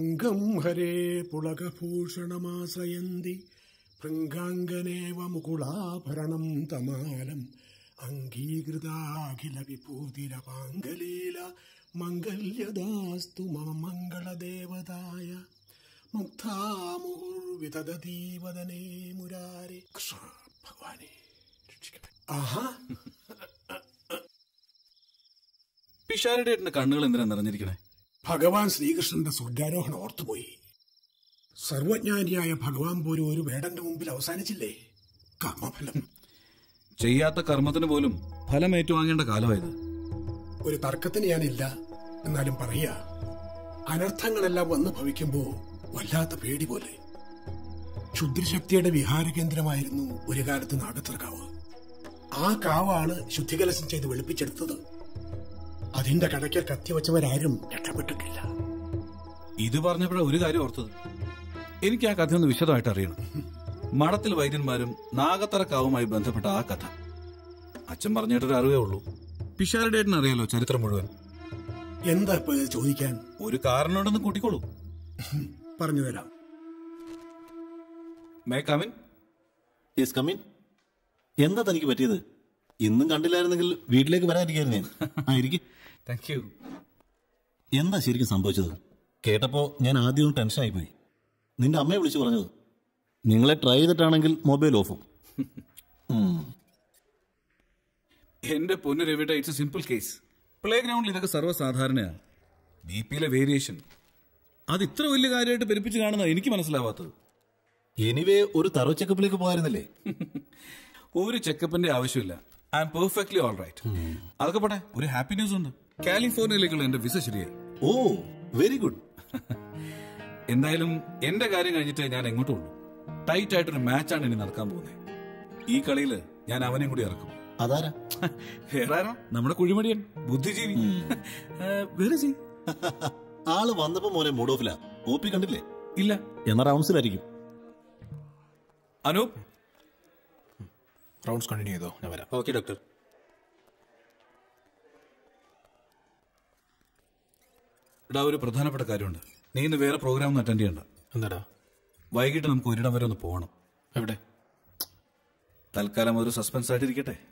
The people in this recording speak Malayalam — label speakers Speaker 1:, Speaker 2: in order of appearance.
Speaker 1: അംഗം ഹരേ പുളകഭൂഷണമാശ്രയന്തി ഭൃംഗാംഗനേവ മുകുളാഭരണം തമാലം അംഗീകൃതാഖില വിഭൂതിരപാങ്കലീല മംഗല്യദാസ്തു മമ മംഗളദേവതായ മുഗ്ധാമുഹുർവിതദീവദനേ മുരാരെ കൃഷ്ണ ഭഗവാനെ രക്ഷിക്കട്ടെ ആഹാ
Speaker 2: പിഷാരടേട്ടന്റെ കണ്ണുകൾ എന്തിനാ നിറഞ്ഞിരിക്കണേ
Speaker 1: ഭഗവാൻ ശ്രീകൃഷ്ണന്റെ സ്വർഗാരോഹണം ഓർത്തുപോയി സർവജ്ഞാനിയായ ഭഗവാൻ പോലും ഒരു വേടന്റെ മുമ്പിൽ അവസാനിച്ചില്ലേ കർമ്മഫലം
Speaker 2: ചെയ്യാത്ത കർമ്മത്തിന് പോലും ഫലം ഏറ്റുവാങ്ങേണ്ട കാലമായത്
Speaker 1: ഒരു തർക്കത്തിന് ഞാനില്ല എന്നാലും പറയാ അനർത്ഥങ്ങളെല്ലാം വന്ന് ഭവിക്കുമ്പോ വല്ലാത്ത പേടി പോലെ ക്ഷുദ്രശക്തിയുടെ വിഹാര കേന്ദ്രമായിരുന്നു ഒരു കാലത്ത് നാഗത്തർക്കാവ് ആ കാവാണ് ശുദ്ധികലശം ചെയ്ത് വെളുപ്പിച്ചെടുത്തത് അതിന്റെ കടയ്ക്കൽ കത്തിവച്ചവരാരും രക്ഷപ്പെട്ടിട്ടില്ല
Speaker 2: ഇത് പറഞ്ഞപ്പോഴാ ഒരു കാര്യം ഓർത്തത് എനിക്ക് ആ കഥ ഒന്ന് വിശദമായിട്ട് അറിയണം മഠത്തിൽ വൈദ്യന്മാരും നാഗത്തറക്കാവുമായി ബന്ധപ്പെട്ട ആ കഥ അച്ഛൻ പറഞ്ഞിട്ടൊരു അറിവേ ഉള്ളൂ പിഷാരടേട്ടൻ അറിയാലോ ചരിത്രം മുഴുവൻ
Speaker 1: എന്താ ഇപ്പൊ ഇത് ചോദിക്കാൻ
Speaker 2: ഒരു കാരണമുണ്ടെന്ന് കൂട്ടിക്കോളൂ
Speaker 1: പറഞ്ഞു തരാം
Speaker 2: മേ കമിൻ
Speaker 3: യെസ് കമ്മിൻ എന്താ തനിക്ക് പറ്റിയത് ഇന്നും കണ്ടില്ലായിരുന്നെങ്കിൽ വീട്ടിലേക്ക് വരാതിരിക്കായിരുന്നു ഞാൻ ആ ഇരിക്കും
Speaker 2: താങ്ക് യു
Speaker 3: എന്താ ശരിക്കും സംഭവിച്ചത് കേട്ടപ്പോ ഞാൻ ആദ്യം ടെൻഷനായി പോയി നിന്റെ അമ്മയെ വിളിച്ചു പറഞ്ഞത് നിങ്ങളെ ട്രൈ ചെയ്തിട്ടാണെങ്കിൽ മൊബൈൽ ഓഫും ഉം.
Speaker 2: എന്റെ പൊന്നു രവിട്ട ഇറ്റ്സ് എ സിമ്പിൾ കേസ് പ്ലേ ഗ്രൗണ്ടിൽ ഇതൊക്കെ സർവ്വസാധാരണയാണ് ബി പിയിലെ വേരിയേഷൻ അത് ഇത്ര വലിയ കാര്യമായിട്ട് പെരുപ്പിച്ച് കാണുന്ന എനിക്ക് മനസ്സിലാവാത്തത്
Speaker 3: എനിവേ ഒരു തറോ ചെക്കപ്പിലേക്ക് പോകായിരുന്നില്ലേ
Speaker 2: ഒരു ചെക്കപ്പിന്റെ ആവശ്യമില്ല I'm perfectly all right അതൊക്കെ പോട്ടെ ഒരു ഹാപ്പി ന്യൂസ് ഉണ്ട് കാലിഫോർണിയയിലേക്കുള്ള എന്റെ വിസ ശരിയായി
Speaker 3: ഓ വെരി ഗുഡ്
Speaker 2: എന്തായാലും എന്റെ കാര്യം കഴിഞ്ഞിട്ട് ഞാൻ എങ്ങോട്ടും ഉള്ളൂ ടൈറ്റ് ആയിട്ടൊരു മാച്ചാണ് ഇനി നടക്കാൻ പോകുന്നത് ഈ കളിയിൽ ഞാൻ അവനെയും കൂടി ഇറക്കും
Speaker 3: അതാരാ
Speaker 2: വേറെ ആരാ നമ്മുടെ കുഴിമടിയൻ ബുദ്ധിജീവി വേറെ ചെയ്
Speaker 3: ആള് വന്നപ്പോ മോനെ മൂഡ് ഓഫിലാ ഒ പി കണ്ടില്ലേ
Speaker 2: ഇല്ല
Speaker 3: എന്നാ റൗണ്ട്സിലായിരിക്കും
Speaker 2: അനൂപ്
Speaker 4: റൗണ്ട്സ് കണ്ടിന്യൂ ചെയ്തോ ഞാൻ വരാം
Speaker 2: ഓക്കെ ഡോക്ടർ എടാ ഒരു പ്രധാനപ്പെട്ട കാര്യമുണ്ട് നീ ഇന്ന് വേറെ പ്രോഗ്രാം ഒന്നും അറ്റൻഡ് ചെയ്യണ്ട
Speaker 4: എന്താടാ
Speaker 2: വൈകിട്ട് നമുക്ക് ഒരിടം വരെ ഒന്ന് പോകണം
Speaker 4: എവിടെ
Speaker 2: തൽക്കാലം ഒരു സസ്പെൻസ് ആയിട്ടിരിക്കട്ടെ